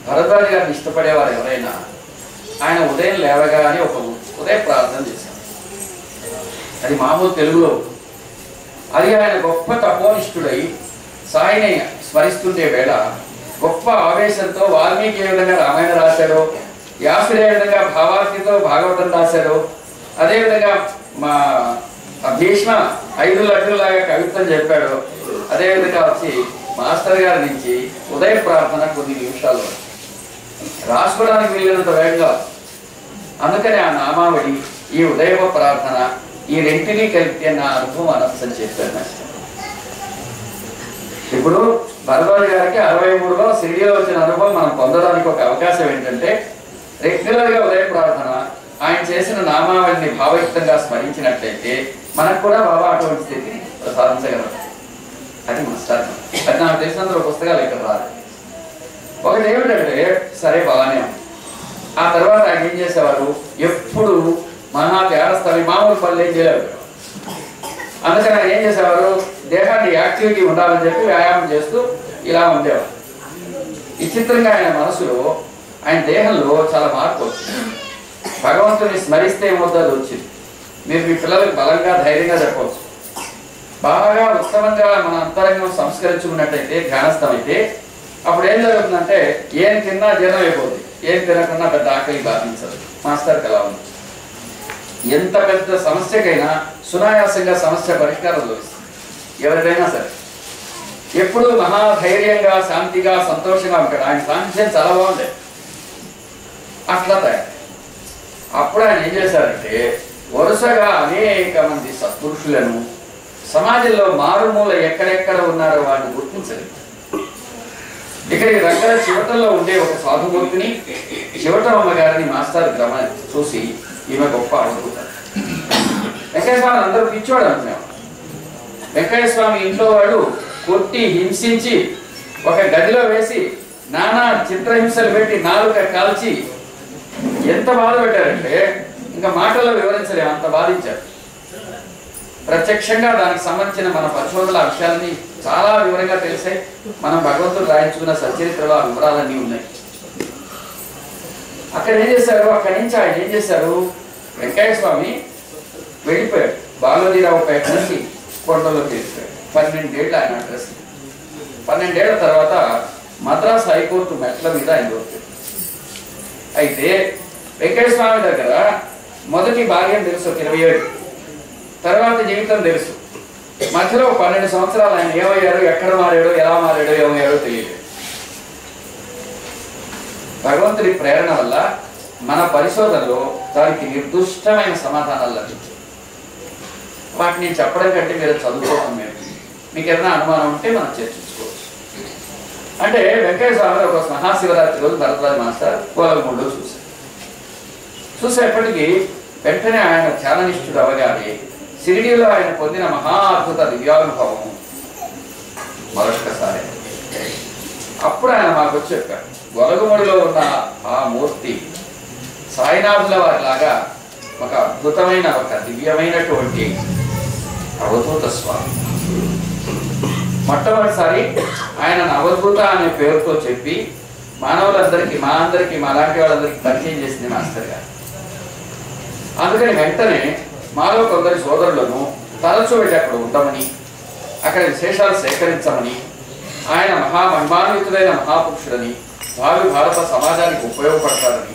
భరద్వాజ గారిని ఇష్టపడేవారు ఎవరైనా ఆయన ఉదయం లేవగానే ఒక ఉదయ ప్రార్థన చేశారు అది మామూలు తెలుగులో అది ఆయన గొప్ప తపోనిష్ఠుడై సాయిని స్మరిస్తుండే వేళ గొప్ప ఆవేశంతో వాల్మీకి ఏ విధంగా రామాయణ రాశాడో వ్యాసుడు ఏ విధంగా భావార్తితో భాగవతం రాశాడో అదేవిధంగా మా ఆ భీష్మ ఐదు లడ్డులాగా కవిత్వం చెప్పాడు అదేవిధంగా వచ్చి మాస్టర్ గారి నుంచి ఉదయ ప్రార్థన కొన్ని నిమిషాలు రాసుకోవడానికి వీలైనంత వేగంగా అందుకని ఆ నామావళి ఈ ఉదయవ ప్రార్థన ఈ రెంటినీ కలిపితే నా అనుభవం అనొచ్చని చెప్పారు మాస్టర్ ఇప్పుడు భరద్వాజ గారికి అరవై మూడులో సిరిడిలో వచ్చిన అనుభవం మనం పొందడానికి ఒక అవకాశం ఏంటంటే రెగ్యులర్ గా ఉదయ ప్రార్థన ఆయన చేసిన నామావళిని భావయుక్తంగా స్మరించినట్లయితే మనకు కూడా బాబా అటువంటి స్థితిని ప్రసాదించగలరు అది మాస్టర్ అది నాకు తెలిసినంత పుస్తకాలు ఇక్కడ రాదు ఒకటి ఏమిటంటే సరే బాగానే ఉంది. ఆ తర్వాత ఆయన ఏం చేసేవారు ఎప్పుడు మహా తేరస్థలి మామూలు పనులు ఏం చేయలేరు అందుకని ఆయన ఏం చేసేవారు దేహాన్ని యాక్టివిటీ ఉండాలని చెప్పి వ్యాయామం చేస్తూ ఇలా ఉండేవారు విచిత్రంగా ఆయన మనసులో ఆయన దేహంలో చాలా మార్పు వచ్చింది భగవంతుని స్మరిస్తే ఏమవుతుంది వచ్చింది మీరు మీ పిల్లలకు బలంగా ధైర్యంగా చెప్పవచ్చు బాగా ఉత్తమంగా మన అంతరంగం సంస్కరించుకున్నట్టయితే ధ్యానస్థమైతే అప్పుడు ఏం జరుగుతుందంటే ఏం తిన్నా జీర్ణం అయిపోతుంది ఏం తినకున్నా పెద్ద ఆకలి బాధించదు మాస్టర్కి అలా ఉంది ఎంత పెద్ద సమస్యకైనా సునాయాసంగా సమస్య పరిష్కారం లభిస్తుంది ఎవరికైనా సరే ఎప్పుడు మహాధైర్యంగా శాంతిగా సంతోషంగా ఉంటాడు ఆయన సాంఖ్యం చాలా బాగుంది అట్లా తయారు అప్పుడు ఆయన ఏం చేశారంటే వరుసగా అనేక మంది సత్పురుషులను సమాజంలో మారుమూల ఎక్కడెక్కడ ఉన్నారో వాడిని గుర్తించలేదు ఇక్కడికి దగ్గర చివటంలో ఉండే ఒక సాధుమూర్తిని చివటమ్మ గారిని మాస్టర్ గమ చూసి ఈమె గొప్ప అనుకుంటారు వెంకయ్య స్వామి అందరూ పిచ్చోడు అనుకున్నాం వెంకయ్య స్వామి ఇంట్లో వాడు కొట్టి హింసించి ఒక గదిలో వేసి నానా చిత్రహింసలు పెట్టి నాలుక కాల్చి ఎంత బాధ పెట్టారంటే ఇంకా మాటల్లో వివరించలేము అంత బాధించారు ప్రత్యక్షంగా దానికి సంబంధించిన మన పరిశోధనల అంశాలని చాలా వివరంగా తెలిసాయి మనం భగవంతుడు రాయించుకున్న సచరిత్రలో ఆ వివరాలన్నీ ఉన్నాయి అక్కడ ఏం చేశారు అక్కడి నుంచి ఆయన ఏం చేశారు వెంకయ్య స్వామి వెళ్ళిపోయాడు బాలవదీరావు పేట నుంచి కొండలోకి వెళ్ళిపోయాడు పన్నెండేళ్ళు ఆయన అడ్రస్ పన్నెండేళ్ల తర్వాత మద్రాస్ హైకోర్టు మెట్ల మీద ఆయన దొరికాడు అయితే వెంకయ్య స్వామి దగ్గర మొదటి భార్యం తెలుసు ఒక ఇరవై ఏడు తర్వాత జీవితం తెలుసు మధ్యలో ఒక పన్నెండు సంవత్సరాలు ఆయన ఏమయ్యాడు ఎక్కడ మారాడో ఎలా మారాడో ఏమయ్యాడో తెలియదు భగవంతుడి ప్రేరణ వల్ల మన పరిశోధనలో దానికి నిర్దుష్టమైన సమాధానాలు లభించాయి వాటిని నేను చెప్పడం కంటే మీరు చదువుకోవడం మేము మీకు ఏదైనా అనుమానం ఉంటే మనం చర్చించుకోవచ్చు అంటే వెంకయ్య స్వామి ఒక మహాశివరాత్రి రోజు భరద్వాజ మాస్టర్ కోలగముండు చూశారు చూసేప్పటికీ వెంటనే ఆయన ధ్యాననిష్ఠుడు అవగానే షిరిడీలో ఆయన పొందిన మహా అద్భుత దివ్యానుభవం మరొక్కసారి అప్పుడు ఆయన మాకు వచ్చి చెప్పాడు గొలగముడిలో ఉన్న ఆ మూర్తి సాయినాథుల వారిలాగా ఒక అద్భుతమైన ఒక దివ్యమైనటువంటి అవధూత స్వామి మొట్టమొదటిసారి ఆయన అవధూత అనే పేరుతో చెప్పి మానవులందరికీ మా అందరికీ మా లాంటి వాళ్ళందరికీ పరిచయం చేసింది మాస్టర్ గారు అందుకని వెంటనే మాలో కొందరి సోదరులను తరచూ వెళ్ళి అక్కడ ఉండమని అక్కడ విశేషాలు సేకరించమని ఆయన మహా మహిమాన్వితుడైన మహాపురుషుడని భావి భారత సమాజానికి ఉపయోగపడతారని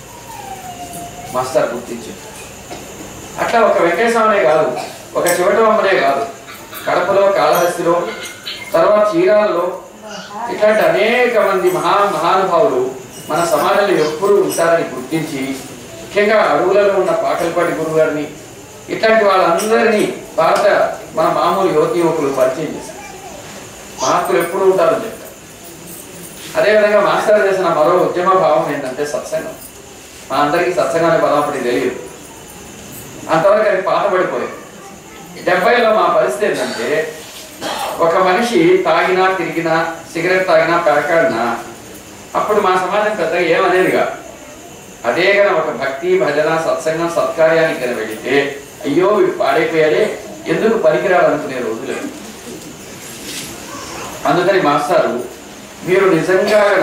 మాస్టర్ గుర్తించారు అట్లా ఒక వెంకటేశ్వరనే కాదు ఒక చివటమ్మనే కాదు కడపలో కాళహస్తిలో తర్వాత చీరాలలో ఇట్లాంటి అనేక మంది మహా మహానుభావులు మన సమాజంలో ఎప్పుడూ ఉంటారని గుర్తించి ముఖ్యంగా అడవులలో ఉన్న పాకలపాటి గురువు గారిని ఇట్లాంటి వాళ్ళందరినీ భారత మన మామూలు యువతి యువకులు పరిచయం చేశారు మహాత్ములు ఎప్పుడు ఉంటారని చెప్పారు అదేవిధంగా మాస్టర్ చేసిన మరో ఉద్యమ భావం ఏంటంటే సత్సంగం మా అందరికీ సత్సంగం అనే పదం అప్పటికి తెలియదు అంతవరకు అది పాత పడిపోయింది డెబ్బైలో మా పరిస్థితి ఏంటంటే ఒక మనిషి తాగినా తిరిగినా సిగరెట్ తాగినా పెరకాడినా అప్పుడు మా సమాజం పెద్దగా ఏమనేదిగా అదే కనుక ఒక భక్తి భజన సత్సంగం సత్కార్యానికి కనుక వెళితే అయ్యో వీడు పాడైపోయాడే ఎందుకు పనికిరాడు అనుకునే రోజులు అందుకని మాస్టారు మీరు నిజంగా గన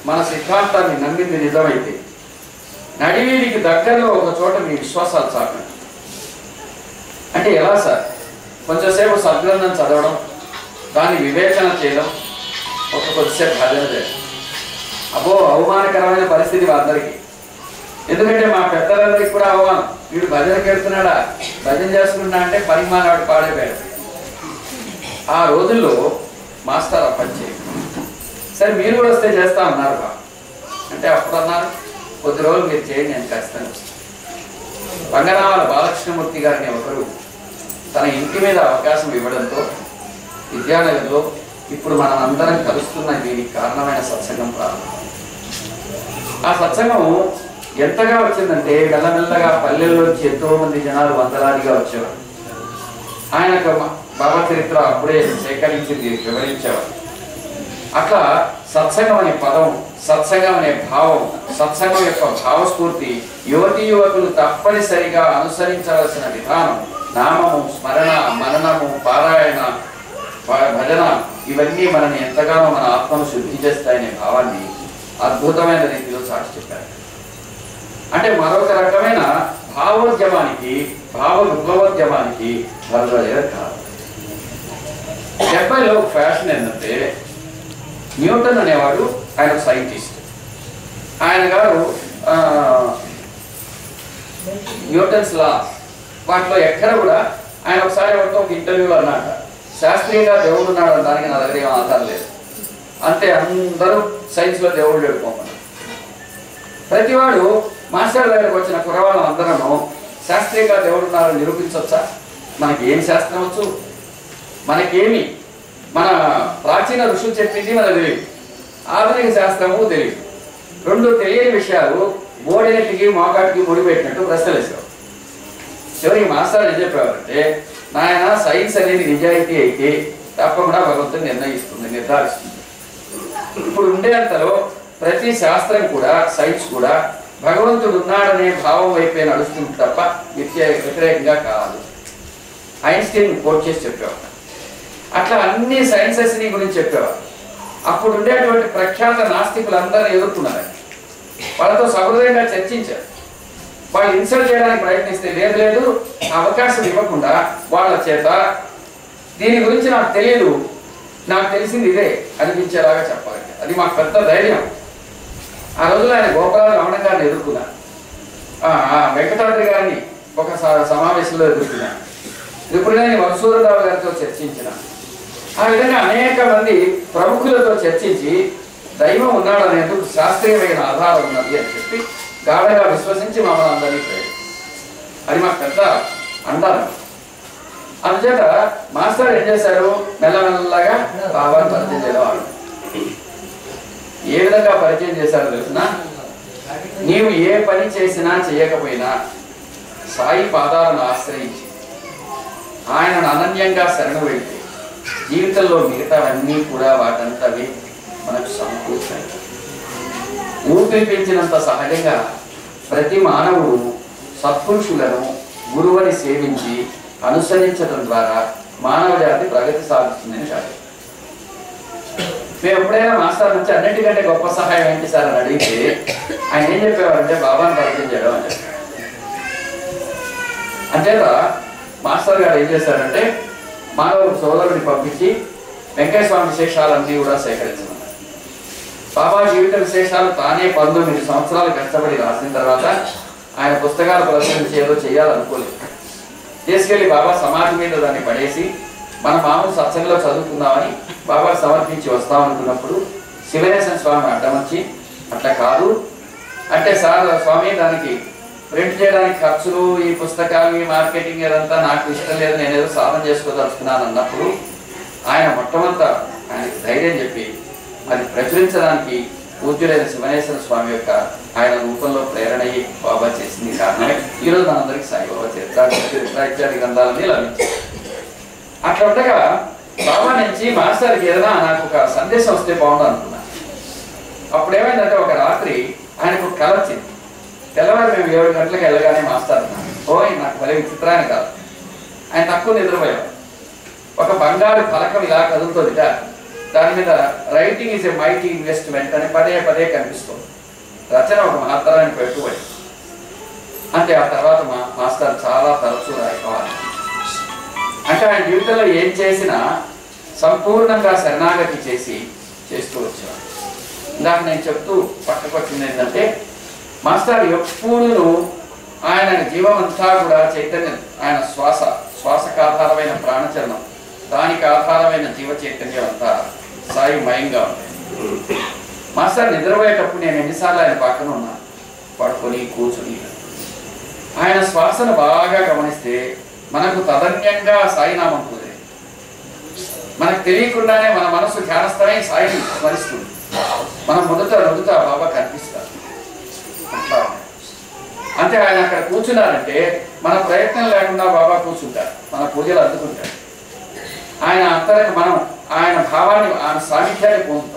మన సిద్ధాంతాన్ని నమ్మింది నిజమైతే నడివీడికి దగ్గరలో ఒక చోట మీ విశ్వాసాలు చాటండి అంటే ఎలా సార్ కొంచెంసేపు సద్గ్రంథం చదవడం దాన్ని వివేచన చేయడం ఒక కొద్దిసేపు భజన చేయడం అబ్బో అవమానకరమైన పరిస్థితి అందరికీ ఎందుకంటే మా పెద్దలందరికీ కూడా అవమానం వీడు భజనకి వెళ్తున్నాడా భజన చేసుకున్నా అంటే పరిమాణాడు పాడైపోయాడు ఆ రోజుల్లో మాస్టర్ అప్పచ్చి సరే మీరు కూడా వస్తే చేస్తా అన్నారు బా అంటే అప్పుడు అన్నారు కొద్ది రోజులు మీరు చేయండి నేను ఖచ్చితంగా వస్తాను రంగనామాల బాలకృష్ణమూర్తి గారిని ఒకరు తన ఇంటి మీద అవకాశం ఇవ్వడంతో విద్యానగర్లో ఇప్పుడు మనం అందరం కలుస్తున్న దీనికి కారణమైన సత్సంగం ప్రారంభం ఆ సత్సంగం ఎంతగా వచ్చిందంటే మెల్లమెల్లగా పల్లెల్లోంచి ఎంతో మంది జనాలు వందలాదిగా వచ్చేవారు ఆయనకు మ- బాబా చరిత్ర అప్పుడే సేకరించింది వివరించేవారు అట్లా సత్సంగం అనే పదం సత్సంగం అనే భావం సత్సంగం యొక్క భావస్ఫూర్తి యువతి యువకులు తప్పనిసరిగా అనుసరించవలసిన విధానం నామము స్మరణ మననము పారాయణ భ- భజన ఇవన్నీ మనని ఎంతగానో మన ఆత్మను శుద్ధి చేస్తాయనే భావాన్ని అద్భుతమైన రీతిలో చాటి చెప్పారు అంటే మరొక రకమైన భావోద్యమానికి భావ విప్లవోద్యమానికి భరద్వాజ కాదు డెబ్బైలో ఒక ఫ్యాషన్ ఏంటంటే న్యూటన్ అనేవాడు ఆయన ఒక సైంటిస్ట్ ఆయన గారు ఆ, న్యూటన్స్ లా వాటిలో ఎక్కడ కూడా ఆయన ఒకసారి ఎవరితో ఒక ఇంటర్వ్యూలో అన్నాట శాస్త్రీయంగా దేవుడు ఉన్నాడు అనడానికి నా దగ్గర ఏం ఆధారం లేదు అంతే అందరూ సైన్స్లో దేవుడు లేడు పోమన్నారు ప్రతివాడు మాస్టర్ దగ్గరకు వచ్చిన కురవాళ్ళం అందరము శాస్త్రీయంగా దేవుడు ఉన్నారని నిరూపించవచ్చా మనకి ఏం శాస్త్రం వచ్చు మనకేమి మన ప్రాచీన ఋషులు చెప్పింది మనకు తెలియదు ఆధునిక శాస్త్రము తెలియదు రెండు తెలియని విషయాలు బోడినెట్టికి మోకాటికి ముడిపెట్టినట్టు ప్రశ్నలు వేసావు చివరికి మాస్టర్ ఏం చెప్పేవారంటే నాయన సైన్స్ అనేది నిజాయితీ అయితే తప్పకుండా భగవంతుడు నిర్ణయిస్తుంది నిర్ధారిస్తుంది ఇప్పుడు ఉండేంతలో ప్రతి శాస్త్రం కూడా సైన్స్ కూడా భగవంతుడు ఉన్నాడనే భావం వైపే నడుస్తుంది తప్ప వ్యత్య వ్యతిరేకంగా కాదు ఐన్స్టీన్ కోట్ చేసి చెప్పేవారు అట్లా అన్ని సైన్సెస్ ని గురించి చెప్పేవారు అప్పుడు ఉండేటువంటి ప్రఖ్యాత నాస్తికులందరూ ఎదుర్కొన్నారు వాళ్ళతో సహృదయంగా చర్చించారు వాళ్ళు ఇన్సల్ట్ చేయడానికి ప్రయత్నిస్తే లేదు లేదు ఆ అవకాశం ఇవ్వకుండా వాళ్ళ చేత దీని గురించి నాకు తెలియదు నాకు తెలిసింది ఇదే అనిపించేలాగా చెప్పాలి అది మాకు పెద్ద ధైర్యం ఆ రోజుల్లో ఆయన గోపాల రమణ గారిని ఎదుర్కొన్నారు ఆ, ఆ వెంకటాద్రి గారిని ఒక స- సమావేశంలో ఎదుర్కొన్నాను ఇప్పుడు నేను మధుసూదరరావు గారితో చర్చించిన ఆ విధంగా అనేక మంది ప్రముఖులతో చర్చించి దైవం ఉన్నాడనేందుకు శాస్త్రీయమైన ఆధారం ఉన్నది అని చెప్పి గాఢగా విశ్వసించి మమ్మల్ని అందరినీ ప్రేరేపించారు. అది మాకు పెద్ద అండాలి అందుచేత మాస్టర్ ఏం చేశారు మెల్లమెల్లగా బాబాను పరిచయం చేయడం ఆరంభించారు. ఏ విధంగా పరిచయం చేశారో తెలిసిన నీవు ఏ పని చేసినా చేయకపోయినా సాయి పాదాలను ఆశ్రయించి ఆయనను అనన్యంగా శరణు వెళ్తే జీవితంలో మిగతావన్నీ కూడా వాటంతవి మనకు సమకూర్చాయి ఊపిరి పీల్చినంత సహజంగా ప్రతి మానవుడు సత్పురుషులను గురువుని సేవించి అనుసరించడం ద్వారా మానవ జాతి ప్రగతి సాధిస్తుందని కాదు మేము ఎప్పుడైనా మాస్టర్ నుంచి అన్నిటికంటే గొప్ప సహాయం ఏంటి సార్ అని అడిగితే ఆయన ఏం చెప్పేవారంటే బాబాను పరిచయం చేయడం అని చెప్పారు అంచేత మాస్టర్ గారు ఏం చేశారంటే మానవ సోదరుడిని పంపించి వెంకయ్య స్వామి విశేషాలన్నీ కూడా సేకరించమన్నారు బాబా జీవిత విశేషాలు తానే పంతొమ్మిది సంవత్సరాలు కష్టపడి రాసిన తర్వాత ఆయన పుస్తకాలు ప్రదర్శించి ఏదో చేయాలనుకోలేదు తీసుకెళ్లి బాబా సమాధి మీద దాన్ని పడేసి మన మామూలు సత్సంగంలో చదువుకుందామని బాబా సమర్పించి వస్తామనుకున్నప్పుడు శివనేశన్ స్వామి అడ్డం వచ్చి అట్లా కాదు అంటే సార్ స్వామి దానికి ప్రింట్ చేయడానికి ఖర్చులు ఈ పుస్తకాలు ఈ మార్కెటింగ్ ఇదంతా నాకు ఇష్టం లేదు నేను ఏదో సాధన చేసుకోదలుచుకున్నాను అన్నప్పుడు ఆయన మొట్టమొదట ఆయనకి ధైర్యం చెప్పి అది ప్రచురించడానికి పూజ్యులైన శివనేశ్వర స్వామి యొక్క ఆయన రూపంలో ప్రేరణ అయ్యి బాబా చేసింది కారణమే ఈరోజు మనందరికీ సాయిబాబా చరిత్ర చరిత్ర ఇత్యాది గ్రంథాలన్నీ లభించాయి అట్లా ఉండగా బాబా నుంచి మాస్టర్కి ఏదైనా నాకు ఒక సందేశం వస్తే బాగుండు అనుకున్నాను అప్పుడు ఏమైందంటే ఒక రాత్రి ఆయనకు ఒక కల వచ్చింది తెల్లవారు మేము ఏడు గంటలకు వెళ్ళగానే మాస్టర్ అన్నాడు. ఓయ్ నాకు భలే విచిత్రాన్ని కాదు ఆయన తక్కువ నిద్రపోయాం ఒక బంగారు ఫలకం ఇలా కదులుతుందిట దాని మీద writing is a mighty investment అని పదే పదే కనిపిస్తుంది రచన ఒక మహత్తరానికి పెట్టుబడి అంటే ఆ తర్వాత మా మాస్టర్ చాలా తరచూ రాయవాలి అంటే ఆయన జీవితంలో ఏం చేసినా సంపూర్ణంగా శరణాగతి చేసి చేస్తూ వచ్చాడు ఇందాక నేను చెప్తూ పక్కకొచ్చింది ఏంటంటే మాస్టర్ ఎప్పుడు ఆయన జీవం అంతా కూడా చైతన్యం ఆయన శ్వాస శ్వాసకు ఆధారమైన ప్రాణచలనం దానికి ఆధారమైన జీవ చైతన్యం అంతా సాయిమయంగా ఉంది మాస్టర్ నిద్రపోయేటప్పుడు నేను ఎన్నిసార్లు ఆయన పక్కన ఉన్నా పడుకొని కూర్చుని ఆయన శ్వాసను బాగా గమనిస్తే మనకు తదన్యంగా సాయినామం కుదిరే మనకు తెలియకుండానే మన మనసు ధ్యానస్థమై సాయిని స్మరిస్తుంది మనం మొదట మొదట బాబా కనిపిస్తారు అట్లా ఉంది. అంటే ఆయన అక్కడ కూర్చున్నారంటే మన ప్రయత్నం లేకుండా బాబా కూర్చుంటారు మన పూజలు అందుకుంటారు ఆయన అంతరం మనం ఆయన భావాన్ని ఆయన సాన్నిధ్యాన్ని పొందుతాం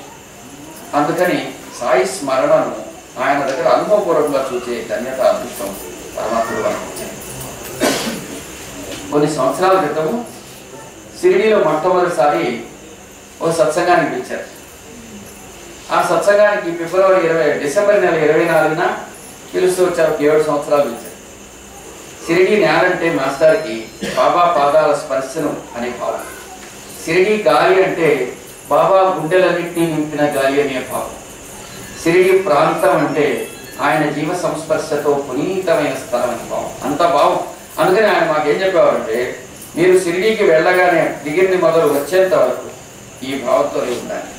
అందుకని సాయి స్మరణను ఆయన దగ్గర అనుభవపూర్వకంగా చూసే ధన్యత అదృష్టం పరమాత్ముడు మనకు ఇచ్చాడు. కొన్ని సంవత్సరాల క్రితము షిరిడీలో మొట్టమొదటిసారి ఓ సత్సంగానికి పిలిచారు ఆ సత్సంగానికి ఫిబ్రవరి ఇరవై డిసెంబర్ నెల ఇరవై నాలుగున పిలుస్తూ వచ్చారు ఒక ఏడు సంవత్సరాలు పిలిచారు షిరిడి నేలంటే మాస్టర్కి బాబా పాదాల స్పర్శను అనే భావం షిరిడి గాలి అంటే బాబా గుండెలన్నింటినీ నింపిన గాలి అనే భావం షిరిడి ప్రాంతం అంటే ఆయన జీవ సంస్పర్శతో పునీతమైన స్థలం అని భావం అంత భావం అందుకని ఆయన మాకేం చెప్పేవారంటే మీరు షిరిడీకి వెళ్ళగానే దిగింది మొదలు వచ్చేంత వరకు ఈ భావంతో ఉండాలి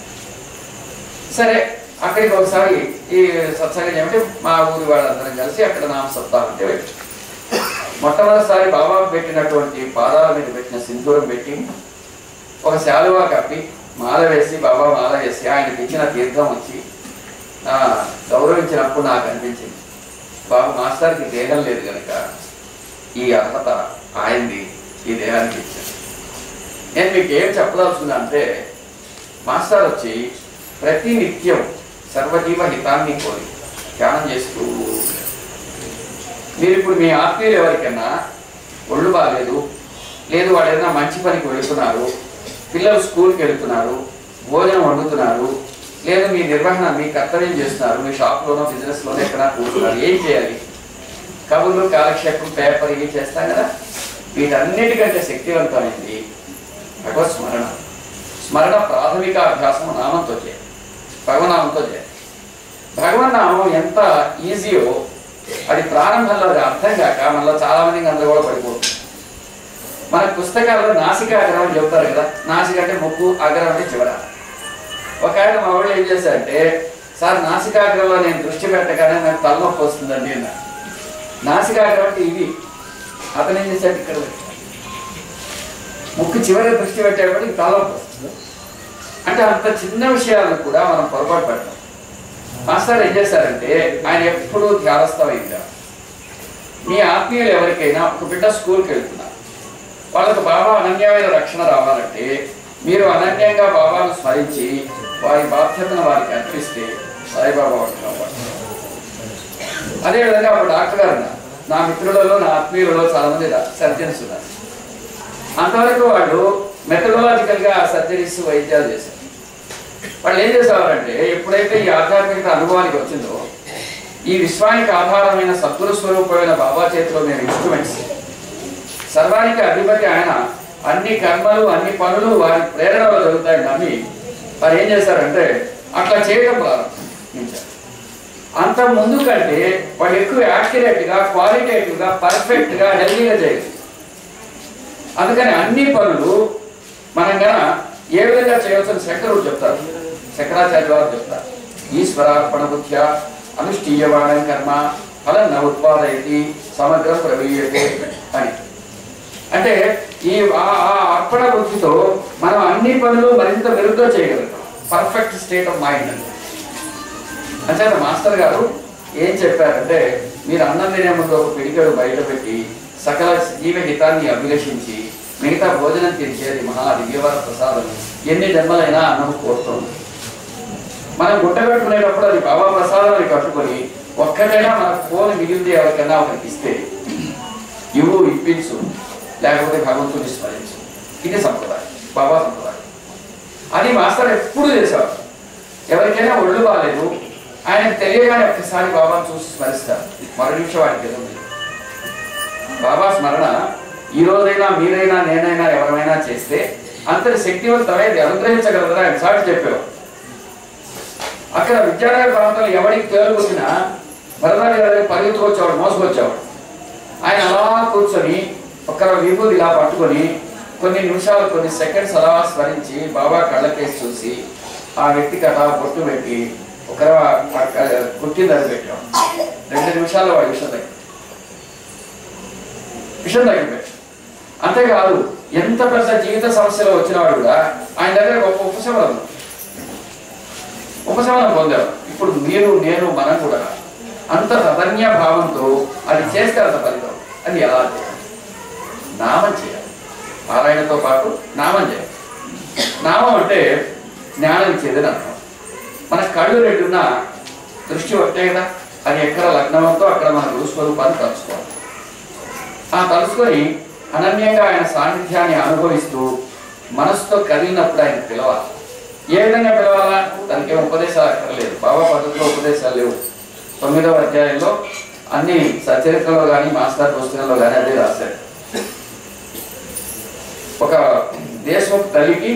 సరే అక్కడికి ఒకసారి ఈ సత్సంగం ఏమిటి మా ఊరి వాళ్ళందరం కలిసి అక్కడ నామ సప్తాహం అంటే వెళ్ళాం. మొట్టమొదటిసారి బాబా పెట్టినటువంటి పాదాల మీద పెట్టిన సింధూరం పెట్టి ఒక శాలువా కప్పి మాల వేసి బాబా మాల వేసి ఆయనకి ఇచ్చిన తీర్థం వచ్చి ఆ, గౌరవించినప్పుడు నాకు అనిపించింది బాబు మాస్టర్కి దేహం లేదు కనుక ఈ అర్హత ఆయనది ఈ దేహానికి ఇచ్చాను నేను మీకు ఏం చెప్పదలుచుకున్నా అంటే మాస్టర్ వచ్చి ప్రతి నిత్యం సర్వజీవ హితాన్ని కోరి ధ్యానం చేస్తూ ఉంటారు. మీరు ఇప్పుడు మీ ఆత్మీయులు ఎవరికైనా ఒళ్ళు బాగాలేదు లేదు వాడు ఏదైనా మంచి పనికి వెళుతున్నారు పిల్లలు స్కూల్కి వెళుతున్నారు భోజనం వండుతున్నారు లేదు మీ నిర్వహణ మీ కర్తవ్యం చేస్తున్నారు మీ షాప్లోనో బిజినెస్లోనో ఎక్కడ కూర్చున్నారు ఏం చేయాలి కబుర్లు కాలక్షేపం పేపర్ ఇవి చేస్తాం కదా వీటన్నిటికంటే శక్తివంతమైంది భగవత్ స్మరణ స్మరణ ప్రాథమిక అభ్యాసం నామంతో చేయాలి భగవనామంతో చేయాలి భగవన్నామం ఎంత ఈజీయో అది ప్రారంభంలో అది అర్థం కాక మనలో చాలా మందికి అందరూ కూడా పడిపోతుంది మన పుస్తకాల్లో నాసిక అగ్రం అని చెప్తారు కదా నాసిక అంటే ముక్కు అగ్రం అంటే చివర ఒక ఆయన మా వాళ్ళు ఏం చేశారంటే సార్ నాసికాగ్రంలో నేను దృష్టి పెట్టగానే నాకు తలనొప్పి వస్తుందండి అన్నారు నాసికాగ్రం అంటే ఇది అతను ఏం చేశాడు ఇక్కడ పెట్టాడు. ముక్కు చివరి దృష్టి పెట్టేటప్పటికి తలనొప్పి వస్తుంది అంటే అంత చిన్న విషయాలను కూడా మనం పొరపాటు పెడతాం మాస్టర్ ఏం చేశారంటే ఆయన ఎప్పుడూ ధ్యానస్థమైందా మీ ఆత్మీయులు ఎవరికైనా ఒక బిడ్డ స్కూల్కి వెళ్తున్నారు వాళ్ళకు బాబా అనన్యమైన రక్షణ రావాలంటే మీరు అనన్యంగా బాబాను స్మరించి వారి బాధ్యతను వారికి అర్పిస్తే సాయిబాబా వాటిని కాపాడతారు. అదేవిధంగా ఒక డాక్టర్ గారు ఉన్నారు. నా మిత్రులలో నా ఆత్మీయులలో చాలా మంది సర్జన్స్ ఉన్నారు అంతవరకు వాళ్ళు మెథడాలజికల్ గా సర్జరీస్ వైద్యాలు చేశారు వాళ్ళు ఏం చేసేవారంటే ఎప్పుడైతే ఈ ఆధ్యాత్మిక అనుభవానికి వచ్చిందో ఈ విశ్వానికి ఆధారమైన సద్గురు స్వరూపమైన బాబా చేతిలో మేము ఇన్స్ట్రుమెంట్స్ సర్వానికి అధిపతి ఆయన అన్ని కర్మలు అన్ని పనులు వారి ప్రేరణలో జరుగుతాయని నమ్మి వారు ఏం చేశారంటే అట్లా చేయడం ప్రారంభించారు అంత ముందు కంటే వాళ్ళు ఎక్కువ యాక్యురేట్ గా క్వాలిటేటివ్ గా పర్ఫెక్ట్ గా హెల్దీగా చేయగలరు అందుకని అన్ని పనులు మనం గన ఏ విధంగా చేయవచ్చని శంకరుడు చెప్తారు శంకరాచార్య వారు చెప్తారు ఈశ్వరార్పణ బుద్ధ్య అనుష్ఠీయమానం కర్మ ఫలం న ఉత్పాదయతి సమగ్రం ప్రవీయతే అని అంటే ఈ ఆ ఆ అర్పణ బుద్ధితో మనం అన్ని పనులు మరింత మెరుగ్గా చేయగలుగుతాం పర్ఫెక్ట్ స్టేట్ ఆఫ్ మైండ్ అంటే అంచేత మాస్టర్ గారు ఏం చెప్పారంటే మీరు అన్నం తినే ముందు ఒక పిడికడు బయట పెట్టి సకల జీవ హితాన్ని అభిలషించి మిగతా భోజనం తీర్చేది మహా దివ్యవర ప్రసాదం ఎన్ని జన్మలైనా అన్నం కోరుతుంది మనం గుట్ట కట్టుకునేటప్పుడు అది బాబా ప్రసాదం అని కట్టుకొని ఒక్కటైనా మన ఫోన్ మిగిలింది ఎవరికైనా ఒకరికి ఇస్తే ఇవ్వు ఇప్పించు లేకపోతే భగవంతుని స్మరించు ఇది సంప్రదాయం బాబా సంప్రదాయం అది మాస్టర్ ఎప్పుడు చేసేవారు ఎవరికైనా ఒళ్ళు బాగాలేదు ఆయనకు తెలియగానే ఒక్కసారి బాబాను చూసి స్మరిస్తారు మరో నిమిషం వాడికి ఏదో ఉంది. బాబా స్మరణ ఈ రోజైనా మీరైనా నేనైనా ఎవరైనా చేస్తే అంతటి శక్తివంతమైనది అనుగ్రహించగలదని ఆయన సాటి చెప్పారు అక్కడ విద్యానగర్ ప్రాంతంలో ఎవరికి తేలుకొచ్చినా వరదాని గారి పరిగెత్తుకొచ్చేవాడు మోసుకొచ్చేవాడు ఆయన అలా కూర్చొని ఒక్క విభూది ఇలా పట్టుకొని కొన్ని నిమిషాలు కొన్ని సెకండ్స్ అలా స్మరించి బాబా కళ్ళకేసి చూసి ఆ వ్యక్తికి అలా బొట్టు పెట్టి ఒక కుట్టింది అది పెట్టాం రెండు నిమిషాల్లో వాడి విషయం తగ్గి విషయం తగ్గిపోయాడు అంతేకాదు ఎంత పెద్ద జీవిత సమస్యలో వచ్చిన వాడు కూడా ఆయన దగ్గర గొప్ప ఉపశమనం ఉంది. ఉపశమనం పొందారు ఇప్పుడు మీరు నేను మనం కూడా అంత తదన్య భావంతో అది చేస్తే అంత ఫలితం అది ఎలా చేయాలి నామం చేయాలి పారాయణతో పాటు నామం చేయాలి నామం అంటే జ్ఞానం ఇచ్చేది అని అర్థం మన కళ్ళు రెండున్న దృష్టి ఒకటే కదా అది ఎక్కడ లగ్నమంతో అక్కడ మన గురు స్వరూపాన్ని తలుచుకోవాలి ఆ తలుచుకొని అనన్యంగా ఆయన సాన్నిధ్యాన్ని అనుభవిస్తూ మనసుతో కదిలినప్పుడు ఆయన పిలవాలి ఏ విధంగా పిలవాలా దానికి ఏం ఉపదేశాలు అక్కర్లేదు బాబా పద్ధతిలో ఉపదేశాలు లేవు తొమ్మిదవ అధ్యాయంలో అన్ని సచరిత్రలో కానీ మాస్టర్ పుస్తకంలో కానీ అదే రాశారు ఒక దేశముఖ తల్లికి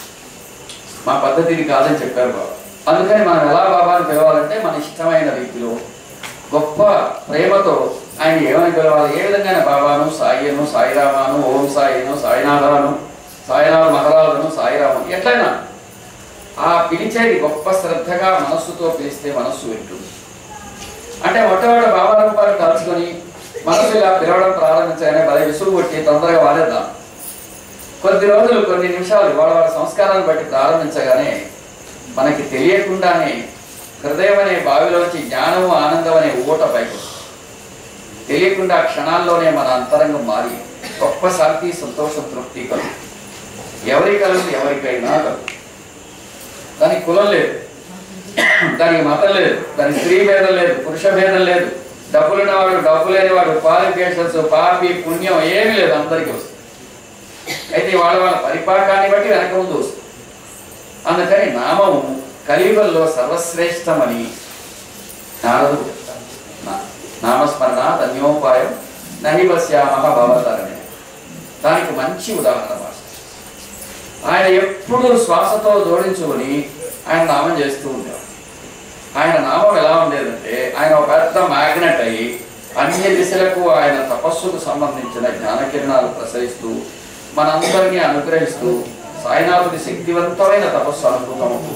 మా పద్ధతిని కాదని చెప్పారు బాబా అందుకని మనం ఎలా బాబాని పిలవాలంటే మన ఇష్టమైన రీతిలో గొప్ప ప్రేమతో ఆయన ఏమని పిలవాలి ఏ విధంగా బాబాను సాయిను సాయిరామాను ఓం సాయిను సాయినాథాను సాయినాథ మహారాజును సాయిరామను ఎట్లయినా ఆ పిలిచేది గొప్ప శ్రద్ధగా మనస్సుతో పిలిస్తే మనస్సు వింటుంది అంటే మొట్టమొదటి బాబా రూపాన్ని తలుచుకొని మనసు ఇలా పిలవడం ప్రారంభించగానే భలే విసుగు కొట్టి తొందరగా వాడేద్దాం కొద్ది రోజులు కొన్ని నిమిషాలు వాళ్ళ వాళ్ళ సంస్కారాన్ని బట్టి ప్రారంభించగానే మనకి తెలియకుండానే హృదయం అనే బావిలోంచి జ్ఞానము ఆనందం అనే ఊట పైకి వస్తుంది. తెలియకుండా క్షణాల్లోనే మన అంతరంగం మారి గొప్ప శాంతి సంతోషం తృప్తి కలుగు ఎవరి కలుగు ఎవరికైనా కలుగు దానికి కులం లేదు దానికి మతం లేదు దానికి స్త్రీ భేదం లేదు పురుష భేదం లేదు డబ్బులు ఉన్నవాడు డబ్బు లేనివాడు క్వాలిఫికేషన్స్ పాపి పుణ్యం ఏమీ లేదు అందరికీ వస్తుంది అయితే వాళ్ళ వాళ్ళ పరిపాకాన్ని బట్టి వెనక ముందు వస్తుంది అందుకని నామము కలియుగంలో సర్వశ్రేష్టమని నారదుడు చెప్తారు నా- నామస్మరణ ధన్యోపాయం నహివశ్యామ భవతరణే దానికి మంచి ఉదాహరణ మాస్టర్ ఆయన ఎప్పుడు శ్వాసతో జోడించుకొని ఆయన నామం చేస్తూ ఉండేవారు ఆయన నామం ఎలా ఉండేదంటే ఆయన ఒక పెద్ద మ్యాగ్నెట్ అయ్యి అన్ని దిశలకు ఆయన తపస్సుకు సంబంధించిన జ్ఞానకిరణాలు ప్రసరిస్తూ మనందరినీ అనుగ్రహిస్తూ సాయినాథుడి శక్తివంతమైన తపస్సు అనుభూతం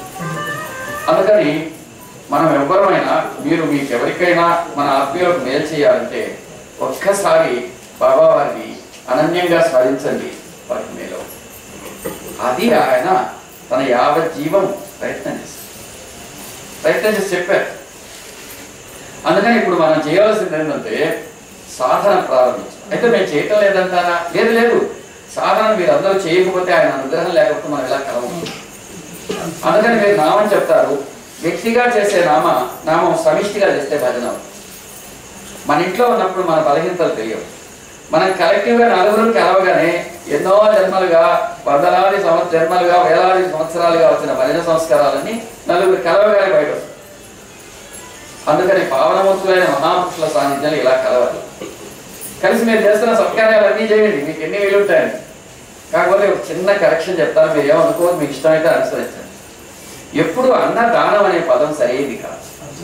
అందుకని మనం ఎవ్వరమైనా మీరు మీకు ఎవరికైనా మన ఆత్మీయులకు మేలు చేయాలంటే ఒక్కసారి బాబా వారిని అనన్యంగా స్మరించండి వారికి మేలు అది ఆయన తన యావత్ జీవం ప్రయత్నం చేశారు ప్రయత్నం చేసి చెప్పారు అందుకని ఇప్పుడు మనం చేయవలసింది ఏంటంటే సాధన ప్రారంభించాం అయితే మేము చేయటం లేదంటారా లేదు లేదు సాధన మీరు అందరూ చేయకపోతే ఆయన అనుగ్రహం లేకపోతే మనం ఇలా కలవము అందుకని మీరు నామం చెప్తారు వ్యక్తిగా చేసే నామ నామం సమిష్టిగా చేస్తే భజన అవుతుంది. మన ఇంట్లో ఉన్నప్పుడు మన బలహీనతలు తెలియవు మనం కలెక్టివ్గా నలుగురు కలవగానే ఎన్నో జన్మలుగా వందలాది సంవత్సర జన్మలుగా వేలాది సంవత్సరాలుగా వచ్చిన భజన సంస్కారాలన్నీ నలుగురు కలవగానే బయట వస్తాయి. అందుకని పావనమూర్తులైన మహాపురుషుల సాన్నిధ్యాలు ఇలా కలవాలి కలిసి మీరు చేస్తున్న సత్కార్యాలు అన్నీ చేయండి మీకు ఎన్ని వీలు ఉంటాయండి కాకపోతే ఒక చిన్న కరెక్షన్ చెప్తాను మీరు ఏమనుకోవద్దు మీకు ఇష్టమైతే అనుసరించండి ఎప్పుడు అన్న దానం అనే పదం సరైనది కాదు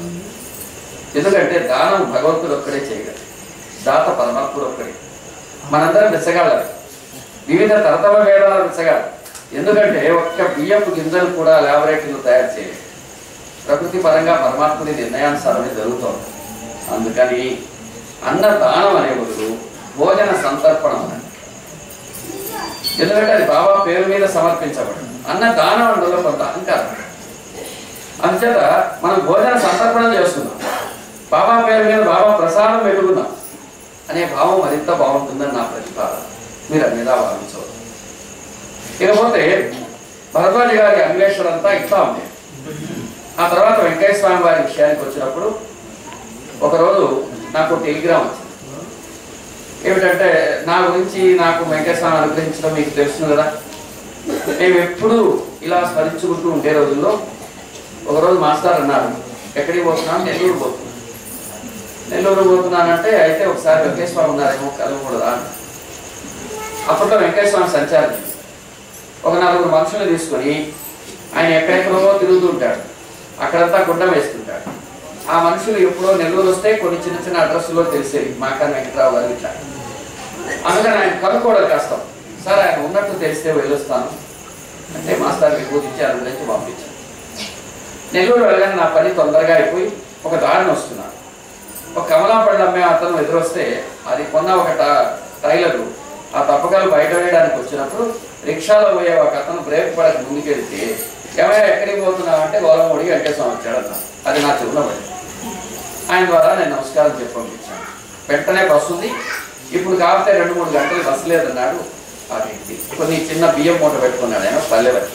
ఎందుకంటే దానం భగవంతుడు ఒక్కడే చేయగలడు దాత పరమాత్ముడు ఒక్కడే మనందరం బిచ్చగాళ్ళం వివిధ తరతమ భేదాలు బిచ్చగాడు ఎందుకంటే ఒక్క బియ్యపు గింజలు కూడా ల్యాబొరేటరీలో తయారు చేయలేదు ప్రకృతి పరంగా పరమాత్ముడి నిర్ణయానుసారమే జరుగుతోంది అందుకని అన్న దానం అనే బదులు భోజన సంతర్పణం అని ఎందుకంటే అది బాబా పేరు మీద సమర్పించబడింది అన్న దానం అందులో కొంత అహంకారం అందుచేత మనం భోజన సంతర్పణం చేస్తున్నాం బాబా పేరు మీద బాబా ప్రసాదం పెట్టుకున్నాం అనే భావం మరింత బాగుంటుందని నా ప్రతిపాదన మీరు అది మీద భావించవచ్చు ఇకపోతే భరద్వాజ గారి అన్వేషణ అంతా ఇట్లా ఉంది ఆ తర్వాత వెంకయ్య స్వామి వారి విషయానికి వచ్చినప్పుడు ఒకరోజు నాకు టెలిగ్రామ్ వచ్చింది ఏమిటంటే నా గురించి నాకు వెంకయ్య స్వామి అనుగ్రహించడం మీకు తెలుసు కదా మేము ఎప్పుడు ఇలా స్మరించుకుంటూ ఉండే రోజుల్లో ఒకరోజు మాస్టర్ అన్నారు ఎక్కడికి పోతున్నాను నెల్లూరు పోతున్నాను నెల్లూరు పోతున్నానంటే అయితే ఒకసారి వెంకటేశ్వర స్వామి ఉన్నారేమో కలవకూడదా అని. అప్పట్లో వెంకటేశ్వర స్వామి సంచారం ఒక నలుగురు మనుషులు తీసుకొని ఆయన ఎక్కడెక్కడో తిరుగుతూ ఉంటాడు అక్కడంతా గుడ్డ వేస్తుంటాడు ఆ మనుషులు ఎప్పుడో నెల్లూరు వస్తే కొన్ని చిన్న చిన్న అడ్రస్లో తెలిసేవి మాకన్నా వెంకటరావు గారు ఇట్లా అందుకని ఆయన కనుక్కోవడం కష్టం సార్ ఆయన ఉన్నట్టు తెలిస్తే వెళ్ళొస్తాను అంటే మాస్టర్ విభూతి ఇచ్చి ఆయన గురించి పంపించాను నెల్లూరు వెళ్ళగానే నా పని తొందరగా అయిపోయి ఒక దారిని వస్తున్నాను ఒక కమలాపళ్ళు అమ్మే అతను ఎదురొస్తే అది కొన్న ఒక ట- టైలరు ఆ తప్పకాలు బయట వేయడానికి వచ్చినప్పుడు రిక్షాలో పోయే ఒక అతను బ్రేక్ పడక ముందుకెళ్తే ఏమైనా ఎక్కడికి పోతున్నావు అంటే గోలమూడి వెంకటేశ్వరం వచ్చాడన్న అది నా చెవులో పడింది ఆయన ద్వారా నేను నమస్కారం చెప్పి పంపించాను వెంటనే బస్సు ఉంది ఇప్పుడు కాకపోతే రెండు మూడు గంటలు బస్సు లేదన్నాడు ఆ వ్యక్తి కొన్ని చిన్న బియ్యం మూట పెట్టుకున్నాడు ఆయన పల్లె వచ్చి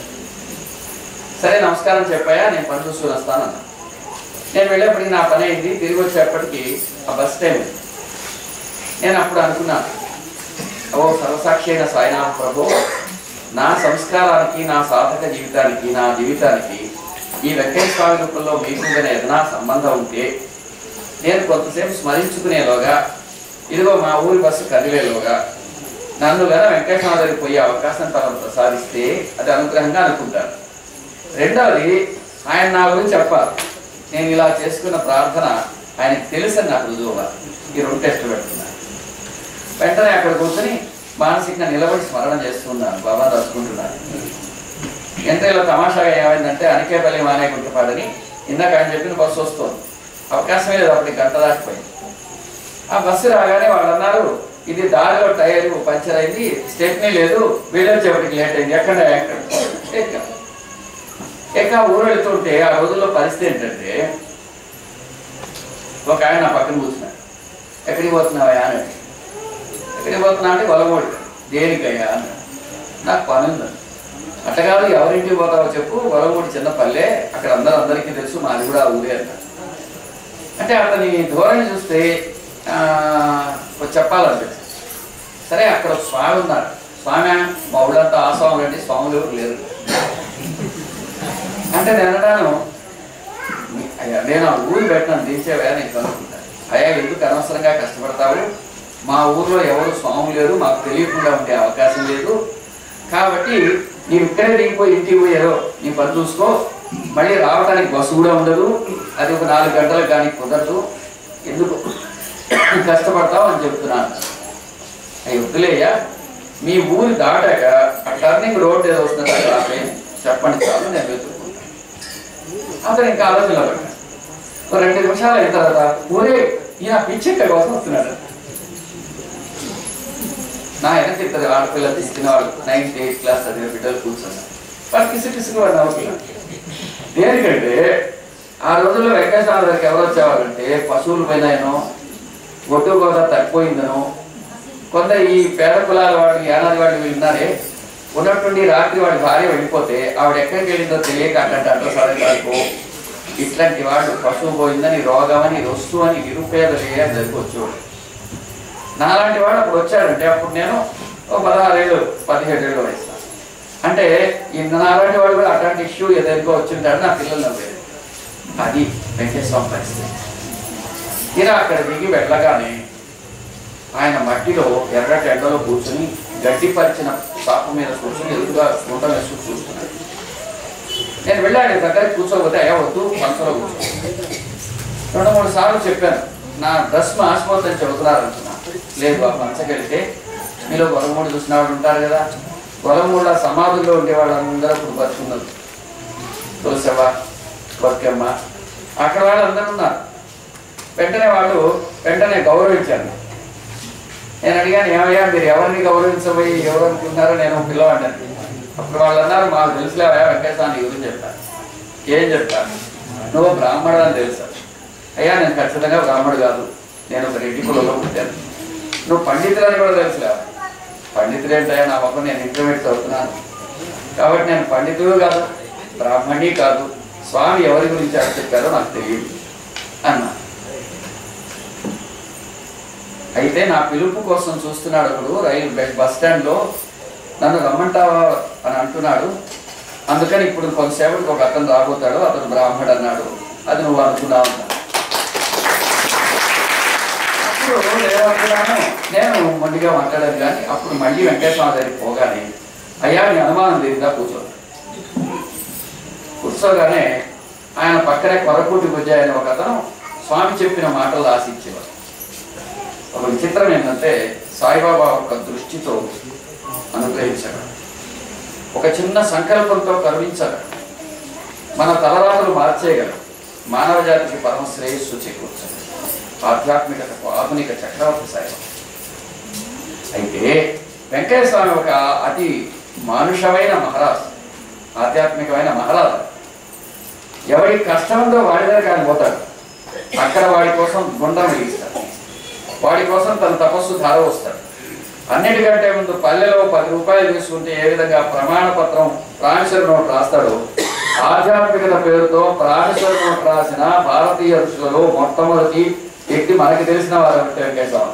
సరే నమస్కారం చెప్పాయా నేను పని చూసుకుని వస్తానన్నా నేను వెళ్ళేప్పటికి నా పని అయింది తిరిగి వచ్చేప్పటికి ఆ బస్ టైం అయింది. నేను అప్పుడు అనుకున్నాను ఓ సర్వసాక్షి అయిన సాయినాథ ప్రభు నా సంస్కారానికి నా సాధక జీవితానికి నా జీవితానికి ఈ వెంకటేశ్వర స్వామి రూపంలో మీకు గన ఏదైనా సంబంధం ఉంటే నేను కొంతసేపు స్మరించుకునేలోగా ఇదిగో మా ఊరి బస్సు కదిలేలోగా నన్ను గన వెంకటేశ్వర దగ్గరికి పోయే అవకాశం తనను ప్రసాదిస్తే అది అనుగ్రహంగా అనుకుంటాను రెండవది ఆయన నా గురించి చెప్పాలి నేను ఇలా చేసుకున్న ప్రార్థన ఆయనకి తెలుసని నాకు రుజువుగా ఈ రెండు టెస్టులు పెట్టుకున్నాను వెంటనే అక్కడ కూర్చొని మానసికంగా నిలబడి స్మరణ చేస్తున్నాను బాబా రాసుకుంటున్నాను ఎంత ఇలా తమాషాగా ఏమైందంటే అనికేపల్లి మానే గుంటపాడని ఇందాక ఆయన చెప్పిన బస్సు వస్తుంది అవకాశమే లేదు అప్పటికి గంట దాటిపోయింది ఆ బస్సు రాగానే వాళ్ళు అన్నారు ఇది దారిలో టైర్ పంచర్ అయింది స్టెప్నీ లేదు వీళ్ళొచ్చేపటికి లేట్ అయింది ఎక్కడ ఎక్కడ ఎక్కడ ఎక్క ఊరు వెళ్తుంటే ఆ రోజుల్లో పరిస్థితి ఏంటంటే ఒక ఆయన నా పక్కన కూర్చున్నాడు ఎక్కడికి పోతున్నావా అని అడిగాడు. ఎక్కడికి పోతున్నా అంటే గొలమూడి దేనికయ్యా అన్నాడు నాకు పని ఉందని అట్ట కాదు ఎవరింటికి పోతావో చెప్పు గొలమూడి చిన్న పల్లె అక్కడ అందరూ అందరికీ తెలుసు మాది కూడా ఆ ఊరే అన్నాడు అంటే అతని ధోరణి చూస్తే ఆ, కొంచెం చెప్పాలనిపించింది సరే అక్కడ ఒక స్వామి ఉన్నాడు స్వామి మా ఊళ్ళంతా ఆ స్వాములు అంటే స్వాములు ఎవరు లేరు అంటే నేను అన్నాను అయ్యా నేను ఆ ఊరు పెట్టినాను దించేవా నేను కనుక్కుంటాను అయ్యా ఎందుకు అనవసరంగా కష్టపడతావు మా ఊర్లో ఎవరు స్వాములు లేరు మాకు తెలియకుండా ఉండే అవకాశం లేదు కాబట్టి నీవు ఇక్కడే దిగిపోయి ఇంటికి పోయారో నీ పని చూసుకో మళ్ళీ రావడానికి బస్సు కూడా ఉండదు అది ఒక నాలుగు గంటలకు కానీ కుదరదు ఎందుకు కష్టపడతావు అని చెప్తున్నాను అవి వద్దులేయ్యా మీ ఊరు దాటాక ఆ టర్నింగ్ రోడ్ ఏదో వస్తుంది అక్కడ ఆపేయండి. చెప్పండి చాలు నేను వెతుక్కుంటాను అతను ఇంకా ఆలోచనలో పడ్డాడు ఒక రెండు నిమిషాలు అయిన తర్వాత ఊరే ఈయన పిచ్చెక్క కోసం వస్తున్నాడు నా వెనక ఇద్దరు ఆడపిల్లలు తీసుకున్న వాళ్ళు నైన్త్ ఎయిత్ క్లాస్ చదివే బిడ్డలు కూర్చున్నారు వాళ్ళు కిసి కిసుకు వాడు నవ్వుతున్నారు దేనికంటే ఆ రోజుల్లో వెంకటేశ్వర దగ్గరికి ఎవరు వచ్చేవాళ్ళంటే పశువులు పోయినాయనో ఒడ్డు కూడా తగ్గిపోయిందనో కొందరు ఈ పేద కులాల వాడు ఏనాది వాడు వీళ్ళు ఉన్నారే ఉన్నట్టుండి రాత్రి వాడి భార్య వెళ్ళిపోతే ఆవిడ ఎక్కడికి వెళ్ళిందో తెలియక అట్లాంటి అడ్రస్ అడగడానికి ఇట్లాంటి వాడు పశువు పోయిందని రోగమని రొస్సు అని నిరుపేదలే దగ్గరికి వచ్చేవాడు నాలాంటి వాడు అప్పుడు వచ్చాడంటే అప్పుడు నేను ఓ పదహారేళ్ళు పదిహేడు ఏళ్ళు వయసు అంటే ఈ నాలాంటి వాడు కూడా అట్లాంటి ఇష్యూ ఏదైనా వచ్చింటాడు నా పిల్లలు నవ్వేది అది వెంకటేశ్వర పరిస్థితి తీరా అక్కడ దిగి వెళ్ళగానే ఆయన మట్టిలో ఎర్రటి ఎండలో కూర్చుని గడ్డి పరిచిన చాప మీద కూర్చుని ఎదురుగా గుంట వేసుకుని చూస్తున్నాడు నేను వెళ్ళాడు దగ్గర కూర్చోకపోతే అయ్యా వద్దు మనసులో కూర్చో రెండు మూడు సార్లు చెప్పాను నా డ్రెస్ మాసిపోతుందని చెబుతున్నారు అంటున్నా లేదు బాబు మంచకెళ్తే మీలో గొలమూడు చూసిన వాళ్ళు ఉంటారు కదా గొలమూడ సమాధుల్లో ఉండే వాళ్ళందరూ ఇప్పుడు బతుకున్నారు తులసవ్వ బతుకమ్మ అక్కడ వాళ్ళు అందరూ ఉన్నారు వెంటనే వాళ్ళు వెంటనే గౌరవించారు నేను అడిగాను ఏమయ్యా మీరు ఎవరిని గౌరవించబోయి ఎవరు అనుకున్నారో నేను పిల్లవాడిని అప్పుడు వాళ్ళు అన్నారు మాకు తెలుసులేవా వెంకటేశ్వర నీ గురించి చెప్తాను ఏం చెప్తాను నువ్వు బ్రాహ్మణుడు అని తెలుసా అయ్యా నేను ఖచ్చితంగా బ్రాహ్మణుడు కాదు నేను ఒక రెడ్డి కులంలో పుట్టాను నువ్వు పండితుడు అని కూడా తెలుసులేవా పండితుడు ఏంటయ్యా నా మొక్క నేను ఇంటర్మీడియట్ చదువుతున్నాను కాబట్టి నేను పండితుడు కాదు బ్రాహ్మణి కాదు స్వామి ఎవరి గురించి అక్కడ చెప్పారో నాకు తెలియదు అన్నా అయితే నా పిలుపు కోసం చూస్తున్నాడు ఒకడు రైలు బస్- బస్ స్టాండ్ లో నన్ను రమ్మంటావా అని అంటున్నాడు అందుకని ఇప్పుడు కొంతసేపటికి ఒక అతను రాబోతాడు అతను బ్రాహ్మడు అన్నాడు అది నువ్వు అనుకున్నావు అన్నాడు. అప్పుడు నేనేమనుకున్నాను నేను మొండిగా మాట్లాడాను కానీ అప్పుడు మళ్ళీ వెంకటేశ్వర దగ్గరికి పోగానే అయ్యా నీ అనుమానం తీరిందా కూర్చో కూర్చోగానే ఆయన పక్కనే కొరకూటి బుజ్జాయి అనే ఒక అతను స్వామి చెప్పిన మాటలు ఆశించేవారు ఒక విచిత్రం ఏంటంటే సాయిబాబా ఒక దృష్టితో అనుగ్రహించాడు ఒక చిన్న సంకల్పంతో కరుణించాడు మన తలరాతలు మార్చేయగలడు మానవ జాతికి పరమ శ్రేయస్సు చేకూర్చాడు ఆధ్యాత్మికతకు ఆధునిక చక్రవర్తి సాయిబాబా అయితే వెంకయ్య స్వామి ఒక అతి మానుషమైన మహారాజు ఆధ్యాత్మికమైన మహారాజు ఎవరికి కష్టం ఉందో వాడి దగ్గర ఆయన పోతాడు అక్కడ వాడి కోసం గుండం వెలిగిస్తాడు వాడి కోసం తన తపస్సు ధార వస్తాడు అన్నిటికంటే ముందు పల్లెలో పది రూపాయలు తీసుకుంటే ఏ విధంగా ప్రమాణ పత్రం ప్రామిసర్ నోట్ రాస్తాడో ఆధ్యాత్మికత పేరుతో ప్రామిసర్ నోట్ రాసిన భారతీయ ఋషులలో మొట్టమొదటి వ్యక్తి మనకి తెలిసిన వారు అంటే వెంకటేశ్వర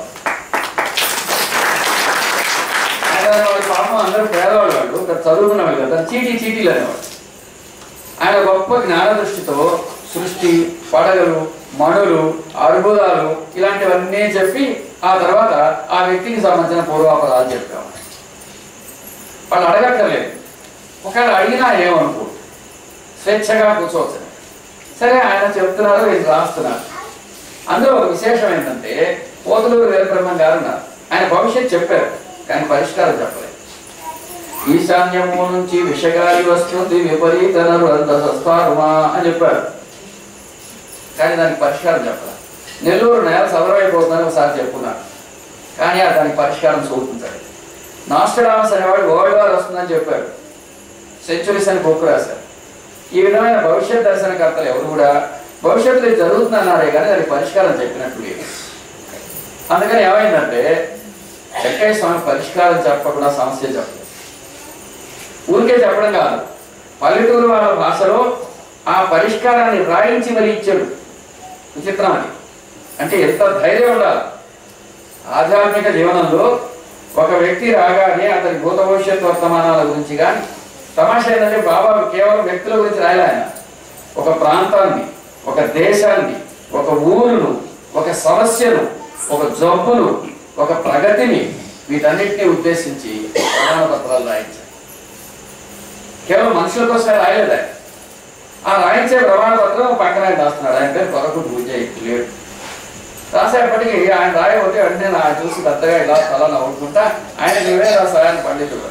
ఆయన వాళ్ళ పాపం అందరూ పేదవాళ్ళు వాళ్ళు ఇక్కడ చదువుకున్న వాళ్ళు కదా చీటీ చీటీలు అనేవాడు ఆయన గొప్ప జ్ఞాన దృష్టితో సృష్టి పడగలు మణులు అద్భుతాలు ఇలాంటివన్నీ చెప్పి ఆ తర్వాత ఆ వ్యక్తికి సంబంధించిన పూర్వాపరాలు చెప్పాము వాళ్ళు అడగక్కర్లేదు ఒకవేళ అడిగినా ఏమనుకో స్వేచ్ఛగా కూర్చోవచ్చు సరే ఆయన చెప్తున్నారు వీళ్ళు రాస్తున్నారు అందులో ఒక విశేషం ఏంటంటే పోతులూరు వీరబ్రహ్మం గారు ఉన్నారు ఆయన భవిష్యత్ చెప్పారు కానీ పరిష్కారం చెప్పలేదు ఈశాన్యము నుంచి విషగాలి వస్తుంది విపరీత నరులంత సస్తారుమా అని చెప్పారు కానీ దానికి పరిష్కారం చెప్పాలి నెల్లూరు నేల సదరమైపోతుందని ఒకసారి చెప్పుకున్నాను కానీ ఆ దానికి పరిష్కారం చూపుతాడు నాస్టడామస్ అనేవాడు వరల్డ్ వార్ వస్తుందని చెప్పాడు సెంచురీస్ అని బుక్ రాశారు ఈ విధమైన భవిష్యత్ దర్శనకర్తలు ఎవరు కూడా భవిష్యత్తులో ఇది జరుగుతుందన్నారే కానీ దానికి పరిష్కారం చెప్పినట్టు లేదు అందుకని ఏమైందంటే వెంకయ్య స్వామి పరిష్కారం చెప్పకుండా సమస్య చెప్పలేదు ఊరికే చెప్పడం కాదు పల్లెటూరు వాళ్ళ భాషలో ఆ పరిష్కారాన్ని రాయించి మరీ ఇచ్చాడు విచిత్రం అది అంటే ఎంత ధైర్యం ఉండాలి ఆధ్యాత్మిక జీవనంలో ఒక వ్యక్తి రాగానే అతని భూత భవిష్యత్ వర్తమానాల గురించి కానీ తమాషా ఏంటంటే బాబా కేవలం వ్యక్తుల గురించి రాయలే ఆయన ఒక ప్రాంతాన్ని ఒక దేశాన్ని ఒక ఊరును ఒక సమస్యను ఒక జబ్బును ఒక ప్రగతిని వీటన్నిటిని ఉద్దేశించి ప్రధాన పత్రాలు రాయించారు కేవలం మనుషుల కోసమే రాయలేదు ఆయన ఆ రాయించే ప్రమాణ పత్రం పక్కన ఆయన రాస్తున్నాడు ఆయన పేరు కొరకు పూజ లేడు రాసేపటికి ఆయన రాయబోతే వెంటనే నా చూసి పెద్దగా ఇలా తల నవ్వుకుంటా ఆయన నువ్వే రాసా ఆయన పండితుడు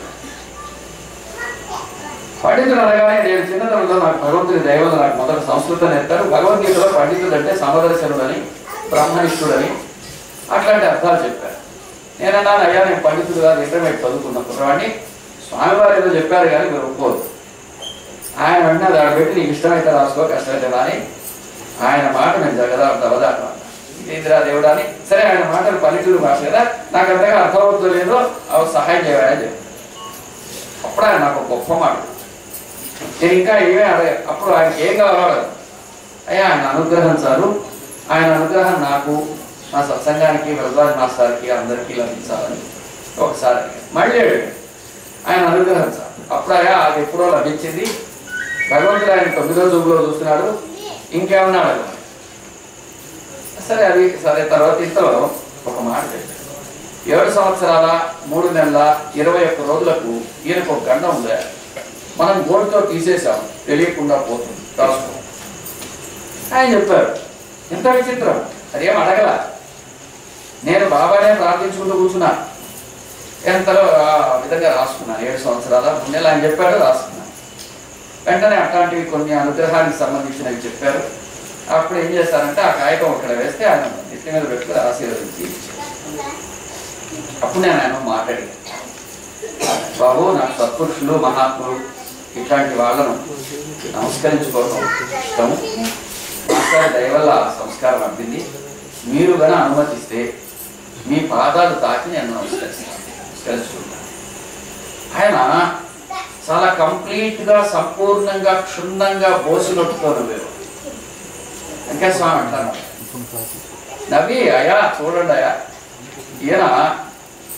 పండితుడు అనగానే నేను చిన్నతనంలో నాకు భగవంతుని దైవం నాకు మొదట సంస్కృతం నేర్పారు భగవద్గీతలో పండితుడు అంటే సమదర్శనుడని బ్రహ్మనిష్ఠుడని అట్లాంటి అర్థాలు చెప్పారు నేనన్నాను అయ్యా నేను పండితుడు కాదు ఇంటర్మీడియట్ చదువుకున్న కుర్రవాడిని స్వామివారు ఏదో చెప్పారు కానీ మీరు ఒప్పుకోదు ఆయన వెంటనే దాన్ని పెట్టి నీకు ఇష్టమైతే రాసుకో కష్టమైతే రాని ఆయన మాట నేను జగదా దవదాట ఇదేంద్రా దేవుడా అని సరే ఆయన మాటలు పల్లెటూరు భాష కదా నాకు అంతగా అర్థమవుతుందో లేదో అవి సహాయం చేయాలని చెప్పి అప్పుడు ఆయన నాకు ఒక గొప్ప మాట నేను ఇంకా ఏమీ అడగ అప్పుడు ఆయనకి ఏం కావాలో అడగను. అయ్యా ఆయన అనుగ్రహం చాలు ఆయన అనుగ్రహం నాకు నా సత్సంగానికి వరదాజ్ మాస్టర్కి అందరికీ లభించాలని ఒకసారి అడిగాను. మళ్ళీ అడిగాను. ఆయన అనుగ్రహం చాలు అప్పుడు అయ్యా అది ఎప్పుడో లభించింది భగవంతుడు ఆయన తొమ్మిదో జూబులో చూస్తున్నాడు ఇంకేమన్నా అడగను సరే అది సరే తర్వాత ఇంతలో ఒక మాట చెప్పాడు ఏడు సంవత్సరాల మూడు నెలల ఇరవై ఒక్క రోజులకు ఈయనకు ఒక గండం ఉంది మనం గోడుతో తీసేసాం తెలియకుండా పోతుంది రాసుకో ఆయన చెప్పారు ఎంత విచిత్రం అదేం అడగల నేను బాబానే ప్రార్థించుకుంటూ కూర్చున్నా ఎంతలో ఆ విధంగా రాసుకున్నాను ఏడు సంవత్సరాల మూడు నెలలు ఆయన చెప్పాడు రాసుకున్నాను వెంటనే అట్లాంటివి కొన్ని అనుగ్రహానికి సంబంధించినవి చెప్పారు అప్పుడు ఏం చేస్తారంటే ఆ కాగితం అక్కడ వేస్తే ఆయన నెత్తి మీద పెట్టుకుని ఆశీర్వదించి ఇచ్చారు. అప్పుడు నేను ఆయన మాట్లాడి బాబు నాకు సత్పురుషులు మహాత్ములు ఇట్లాంటి వాళ్ళను నమస్కరించుకోవడం ఇష్టము మాస్టర్ దయ వల్ల ఆ సంస్కారం అబ్బింది మీరు గన అనుమతిస్తే మీ పాదాలు తాకి నేను నమస్కరిస్తాను నమస్కరించుకుంటాను ఆయన చాలా కంప్లీట్ గా సంపూర్ణంగా క్షుణ్ణంగా బోసినట్టుతో నవ్వేవారు వెంకట స్వామి అంటారు నవ్వి అయ్యా చూడండి అయ్యా ఈయన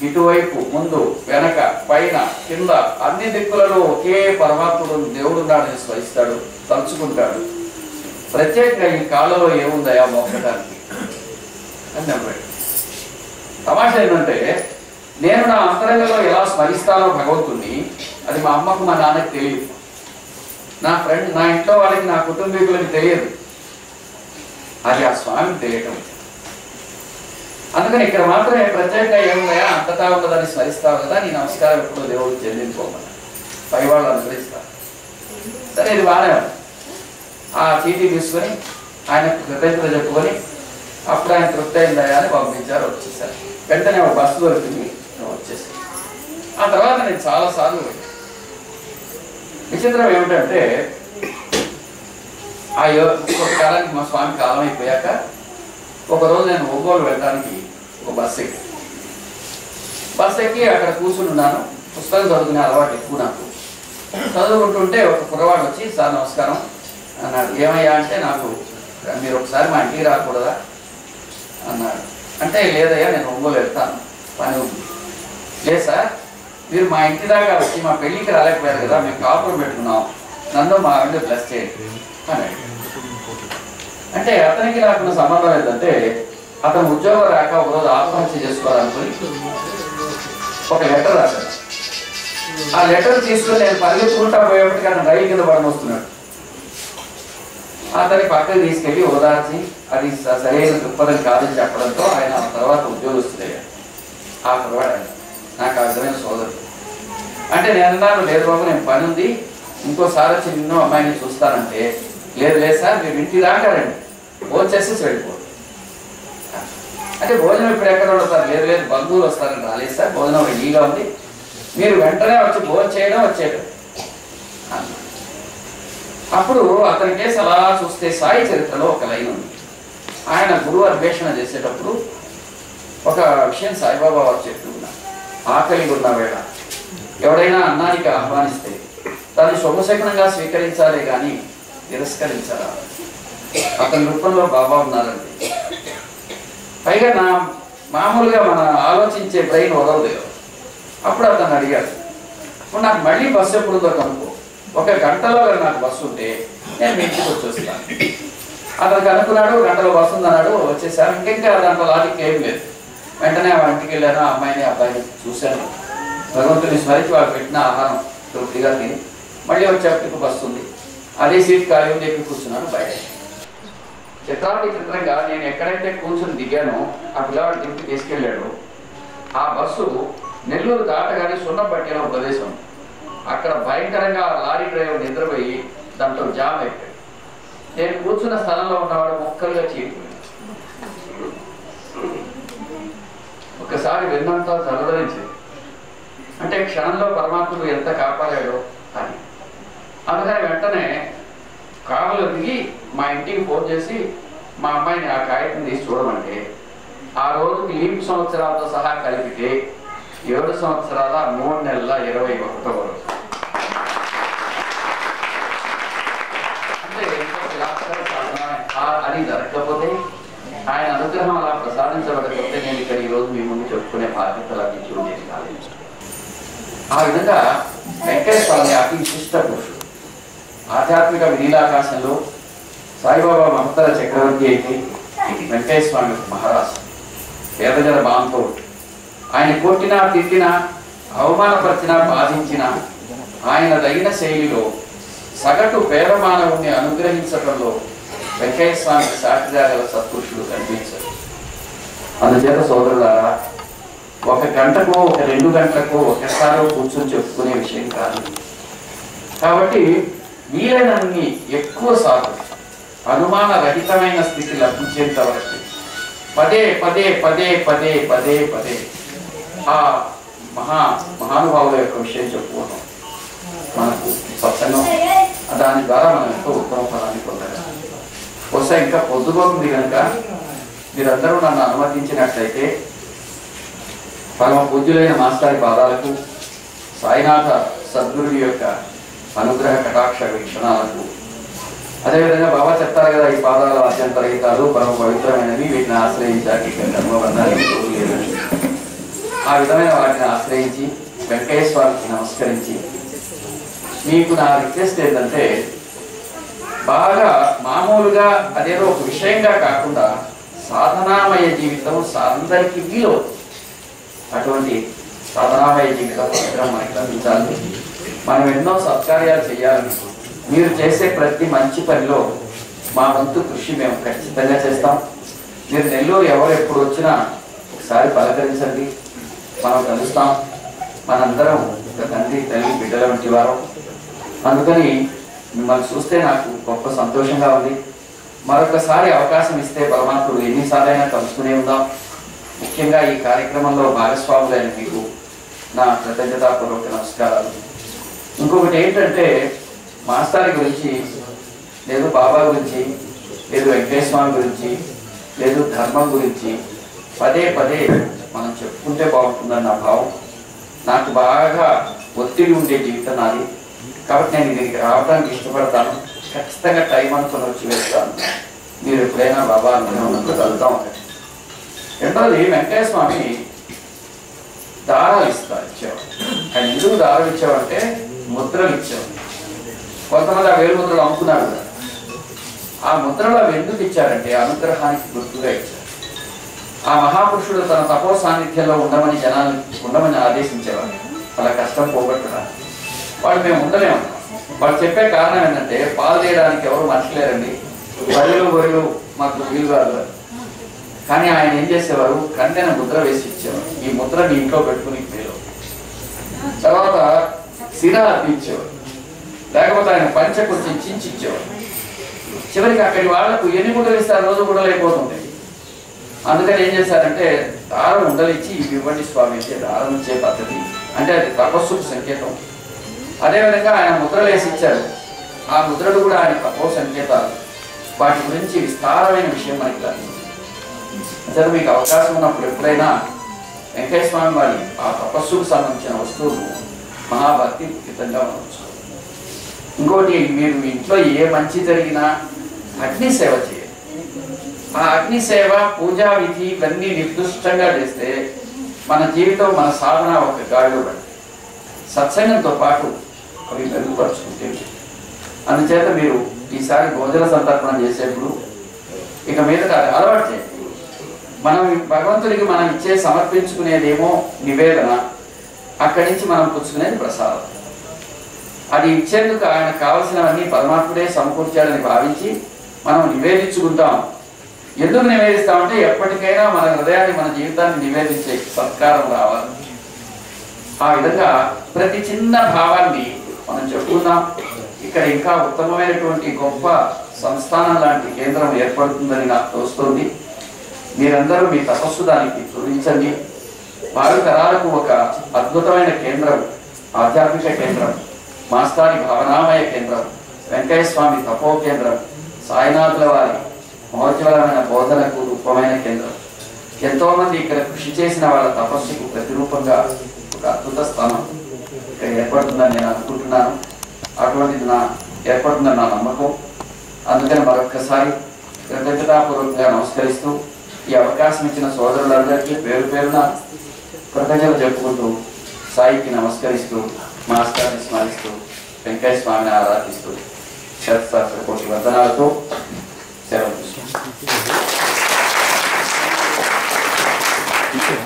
ఇటువైపు ముందు వెనక పైన కింద అన్ని దిక్కులలో ఒకే పరమాత్ముడు దేవుడున్నాడని స్మరిస్తాడు తలుచుకుంటాడు ప్రత్యేకంగా ఈ కాళ్ళలో ఏముందయా మొక్కడానికి అని నమ్మాడు తమాషా ఏంటంటే నేను నా అంతరంగంలో ఎలా స్మరిస్తానో భగవంతుణ్ణి అది మా అమ్మకు మా నాన్నకి తెలియదు నా ఫ్రెండ్ నా ఇంట్లో వాళ్ళకి నా కుటుంబీకులకి తెలియదు అది ఆ స్వామికి తెలియటం అందుకని ఇక్కడ మాత్రమే ప్రత్యేకంగా ఏమున్నాయా అంతటా ఉన్నదని స్మరిస్తావు కదా నీ నమస్కారం ఎప్పుడూ దేవుడు చెల్లించుకోమని పై వాళ్ళు అనుగ్రహిస్తారు సరే ఇది బాగానే ఉంది ఆ చీటీ తీసుకొని ఆయన కృతజ్ఞత చెప్పుకొని అప్పుడు ఆయన తృప్తి అయిందయా అని పంపించారు వచ్చేసారు వెంటనే ఒక బస్సు దొరికింది నేను వచ్చేసాను ఆ తర్వాత నేను చాలాసార్లు వెళ్ళాను. విచిత్రం ఏమిటంటే ఆ యో- కొంతకాలానికి మా స్వామి కాలం అయిపోయాక ఒకరోజు నేను ఒంగోలు వెళ్ళడానికి ఒక బస్ ఎక్కి బస్ ఎక్కి అక్కడ కూర్చుని ఉన్నాను పుస్తకం చదువుకునే అలవాటు ఎక్కువ నాకు చదువుకుంటుంటే ఒక కుర్రవాడు వచ్చి సార్ నమస్కారం అన్నాడు ఏమయ్యా అంటే నాకు మీరు ఒకసారి మా ఇంటికి రాకూడదా అన్నాడు అంటే లేదయ్యా నేను ఒంగోలు వెళ్తాను పని ఉంది లేదు సార్ మీరు మా ఇంటి దాకా వచ్చి మా పెళ్ళికి రాలేకపోయారు కదా మేము కాపురం పెట్టుకున్నాం నన్ను మా ఆవిడ ప్లస్ చేయండి అన్నాడు అంటే అతనికి నాకున్న సంబంధం ఏంటంటే అతను ఉద్యోగం రాక ఒకరోజు ఆత్మహత్య చేసుకోవాలనుకుని ఒక లెటర్ రాశాడు ఆ లెటర్ తీసుకుని నేను పరిగెత్తుకుంటా పోయేప్పటికి అతను రైలు కింద పడని వస్తున్నాడు అతని పక్కకి తీసుకెళ్ళి ఓదార్చి అది స- సరైన దృక్పథం కాదని చెప్పడంతో ఆయన ఆ తర్వాత ఉద్యోగస్తుడయ్యాడు ఆ కుర్రవాడు ఆయన నాకు అర్థమైన సోదరుడు అంటే నేను అన్నాను లేదు బాబు నేను పని ఉంది ఇంకోసారి వచ్చి నిన్ను అమ్మాయిని చూస్తానంటే లేదు లేదు సార్ మీరు ఇంటి దాకా రండి భోజనం చేసేసి వెళ్ళిపో అంటే భోజనం ఇప్పుడు ఎక్కడ ఉండతారు లేదు లేదు బంధువులు వస్తారని రాలేదు సార్ భోజనం రెడీగా ఉంది మీరు వెంటనే వచ్చి భోజనం చేయడం వచ్చేయడం అన్నాడు. అప్పుడు అతని కేసు అలా చూస్తే సాయి చరిత్రలో ఒక లైన్ ఉంది ఆయన గురువు అన్వేషణ చేసేటప్పుడు ఒక విషయం సాయిబాబా వారు చెప్తూ ఉన్నారు ఆకలి ఉన్న వేళ ఎవడైనా అన్నానికి ఆహ్వానిస్తే దాన్ని శుభశకనంగా స్వీకరించాలే కానీ తిరస్కరించాలా అతని రూపంలో బాబా ఉన్నారండి పైగా నా మామూలుగా మన ఆలోచించే బ్రెయిన్ వదలదు అప్పుడు అతను అడిగాడు ఇప్పుడు నాకు మళ్ళీ బస్సు ఎప్పుడు ఉందో కనుక్కో ఒక గంటలో కానీ నాకు బస్సు ఉంటే నేను మీ ఇంటికి వచ్చేస్తాను అతను కనుక్కున్నాడు గంటలో బస్సు ఉందన్నాడు వచ్చేసారు ఇంకెంకా దాంట్లో లాజిక్ ఏం లేదు వెంటనే ఆ ఇంటికి వెళ్ళాను ఆ అమ్మాయిని అబ్బాయిని చూశాను భగవంతుని స్మరించి వాళ్ళు పెట్టిన ఆహారం తృప్తిగా తిని మళ్ళీ వచ్చేప్పటికి బస్సు ఉంది అదే సీట్ ఖాళీ ఉంది ఎక్కి కూర్చున్నాను బయట చిత్రానికి చిత్రంగా నేను ఎక్కడైతే కూర్చుని దిగానో ఆ పిల్లవాడు దింపి తీసుకెళ్ళాడు ఆ బస్సు నెల్లూరు దాటగానే సున్నపట్టి అనే ఒక ప్రదేశం ఉంది. అక్కడ భయంకరంగా ఆ లారీ డ్రైవర్ నిద్రపోయి దాంట్లో జామ్ అయిపోయాడు నేను కూర్చున్న స్థలంలో ఉన్నవాడు మొక్కలుగా చీలిపోయాడు ఒకసారి విన్నంతా జలదరించింది అంటే క్షణంలో పరమాత్ముడు ఎంత కాపాడాడో అని అందుకని వెంటనే కారులో దిగి మా ఇంటికి ఫోన్ చేసి మా అమ్మాయిని ఆ కాగితం తీసి చూడమంటే ఆ రోజుకి లీప్ సంవత్సరాలతో సహా కలిపితే ఏడు సంవత్సరాల మూడు నెలల ఇరవై ఒకటో రోజు అంటే ఎంతో విలాసకర సాధన. ఆ- అది జరగకపోతే ఆయన అనుగ్రహం అలా ప్రసాదించబడకపోతే నేను ఇక్కడ ఈ రోజు మీ ముందు చెప్పుకునే బాధ్యత లభించి ఉండేది కాదు ఆ విధంగా వెంకటేశ్వర స్వామి అతి విశిష్ట పురుషుడు ఆధ్యాత్మిక వినీలాకాశంలో సాయిబాబా మహత్తర చక్రవర్తి అయితే వెంకటేశ్వర స్వామి మహారాజు పేదజల బాంతో ఆయన కొట్టినా తిట్టినా అవమానపరిచినా బాధించినా ఆయన దగిన శైలిలో సగటు పేద మానవుణ్ణి అనుగ్రహించడంలో వెంకయ్య స్వామి సాటిగా గల సత్పురుషుడు కనిపించారు అందుచేత సోదరులారా ఒక గంటకో ఒక రెండు గంటలకో ఒకసారో కూర్చొని చెప్పుకునే విషయం కాదు కాబట్టి వీలైనన్ని ఎక్కువ సార్లు అనుమాన రహితమైన స్థితి లభించేంత వరకు పదే పదే పదే పదే పదే పదే ఆ మహా మహానుభావుల యొక్క విషయం చెప్పుకోవడం మనకు సత్సంగం దాని ద్వారా మనం ఎంతో ఉత్తమ ఫలాన్ని పొందగలం బహుశా ఇంకా పొద్దుగోతుంది కనుక మీరందరూ నన్ను అనుమతించినట్లయితే పరమ పూజ్యులైన మాస్టారి పాదాలకు సాయినాథ సద్గురుడి యొక్క అనుగ్రహ కటాక్ష వీక్షణాలకు అదేవిధంగా బాబా చెప్తారు కదా ఈ పాదాల అత్యంత రహితాలు పరమ పవిత్రమైనవి వీటిని ఆశ్రయించాలి ఇక్కడ ధర్మబంధానికి తోడు లేదని ఆ విధమైన వాటిని ఆశ్రయించి వెంకయ్య స్వామికి నమస్కరించి మీకు నా రిక్వెస్ట్ ఏంటంటే బాగా మామూలుగా అదేదో ఒక విషయంగా కాకుండా సాధనామయ జీవితం అందరికీ వీలు అటువంటి సాధనామయ జీవితం మాత్రం మనకి లభించాలి మనం ఎన్నో సత్కార్యాలు చేయాలి మీరు చేసే ప్రతి మంచి పనిలో మా వంతు కృషి మేము ఖచ్చితంగా చేస్తాం మీరు నెల్లూరు ఎవరు ఎప్పుడు వచ్చినా ఒకసారి పలకరించండి మనం కలుస్తాం మనందరం ఒక తండ్రి తల్లి బిడ్డల వంటి వారం అందుకని మిమ్మల్ని చూస్తే నాకు గొప్ప సంతోషంగా ఉంది మరొకసారి అవకాశం ఇస్తే పరమాత్ముడు ఎన్నిసార్లైనా కలుసుకునే ఉందాం ముఖ్యంగా ఈ కార్యక్రమంలో భాగస్వాములైన మీకు నా కృతజ్ఞతాపూర్వక నమస్కారాలు ఇంకొకటి ఏంటంటే మాస్టారి గురించి లేదు బాబా గురించి లేదు వెంకటేశ్వర స్వామి గురించి లేదు ధర్మం గురించి పదే పదే మనం చెప్పుకుంటే బాగుంటుందని నా భావం నాకు బాగా ఒత్తిడి ఉండే జీవితం నాది కాబట్టి నేను ఇక్కడికి రావడానికి ఇష్టపడతాను ఖచ్చితంగా టైం అనుకుని వచ్చి వెళ్తాను మీరు ఎప్పుడైనా బాబా అనుకునే ఉన్నప్పుడు కలుద్దాం అక్కడ రెండోది వెంకయ్య స్వామి దారాలు ఇస్తారు ఇచ్చేవాడు ఆయన ఎందుకు దారాలు ఇచ్చేవాడంటే ముద్రలు ఇచ్చేవాడు కొంతమంది ఆ వేలు ముద్రలు అమ్ముకున్నారు కదా ఆ ముద్రలు అవి ఎందుకు ఇచ్చారంటే అనుగ్రహానికి గుర్తుగా ఇచ్చారు ఆ మహాపురుషుడు తన తపో సాన్నిధ్యంలో ఉండమని జనాలు ఉండమని ఆదేశించేవాడు వాళ్ళ కష్టం పోగొట్టడానికి వాళ్ళు మేము ఉండలేము వాళ్ళు చెప్పే కారణం ఏంటంటే పాలు తీయడానికి ఎవరు మనిషి లేరండి బరువులు బరువులు మాకు వీలు కాదు అని. కానీ ఆయన ఏం చేసేవారు కండెన ముద్ర వేసి ఇచ్చేవారు ఈ ముద్ర నీ ఇంట్లో పెట్టుకుని మీరు తర్వాత సిర అర్పించేవారు లేకపోతే ఆయన పంచ కొంచెం చించి ఇచ్చేవారు చివరికి అక్కడి వాళ్ళకు ఎన్ని గుడ్డలు ఇస్తారు రోజు గుడ్డలు అయిపోతుంది అందుకని ఏం చేశారంటే దారం ఉండలిచ్చి ఇవి ఇవ్వండి స్వామి అంటే దారం ఇచ్చే పద్ధతి అంటే అది తపస్సుకు సంకేతం అదేవిధంగా ఆయన ముద్రలు వేసి ఇచ్చారు ఆ ముద్రలు కూడా ఆయన తపో సంకేతాలు వాటి గురించి విస్తారమైన విషయం మనకి లభించింది అసలు మీకు అవకాశం ఉన్నప్పుడు ఎప్పుడైనా వెంకటేశ్వర స్వామి వారి ఆ తపస్సుకు సంబంధించిన వస్తువులు మహాభక్తి హితంగా ఉండవచ్చు ఇంకోటి మీరు మీ ఇంట్లో ఏ మంచి జరిగినా అగ్ని సేవ చేయండి ఆ అగ్ని సేవ పూజా విధి ఇవన్నీ నిర్దిష్టంగా చేస్తే మన జీవితం మన సాధన ఒక గాడిలో పడుతుంది సత్సంగంతో పాటు అవి మెరుగుపరుచుకుంటే అందుచేత మీరు ఈసారి భోజన సంతర్పణ చేసేప్పుడు ఇక మీద కాదు అలవాటు చేయండి మనం భగవంతుడికి మనం ఇచ్చే సమర్పించుకునేదేమో నివేదన అక్కడి నుంచి మనం పుచ్చుకునేది ప్రసాదం అది ఇచ్చేందుకు ఆయన కావలసినవన్నీ పరమాత్ముడే సమకూర్చాడని భావించి మనం నివేదించుకుంటాం ఎందుకు నివేదిస్తామంటే ఎప్పటికైనా మన హృదయాన్ని మన జీవితాన్ని నివేదించే సత్కారం రావాలి ఆ విధంగా ప్రతి చిన్న భావాన్ని మనం చెప్పుకుందాం ఇక్కడ ఇంకా ఉత్తమమైనటువంటి గొప్ప సంస్థానం లాంటి కేంద్రం ఏర్పడుతుందని నాకు తోస్తుంది మీరందరూ మీ తపస్సు దానికి చూపించండి భావి తరాలకు ఒక అద్భుతమైన కేంద్రం ఆధ్యాత్మిక కేంద్రం మాస్తారి భావనామయ కేంద్రం వెంకయ్య స్వామి తపో కేంద్రం సాయినాథుల వారి మహోజ్వలమైన బోధనకు రూపమైన కేంద్రం ఎంతో మంది ఇక్కడ కృషి చేసిన వాళ్ళ తపస్సుకు ప్రతిరూపంగా ఒక అద్భుత స్థానం ఇక్కడ ఏర్పడుతుందని నేను అనుకుంటున్నాను అటువంటిది నా ఏర్పడుతుందని నా నమ్మకం అందుకని మరొక్కసారి కృతజ్ఞతాపూర్వకంగా నమస్కరిస్తూ ఈ అవకాశం ఇచ్చిన సోదరులందరికీ పేరు పేరున కృతజ్ఞతలు చెప్పుకుంటూ సాయికి నమస్కరిస్తూ మాస్టర్ని స్మరిస్తూ వెంకయ్య స్వామిని ఆరాధిస్తూ శతశాస్త్ర కోటి వందనాలతో సెలవు తీసుకుంటాం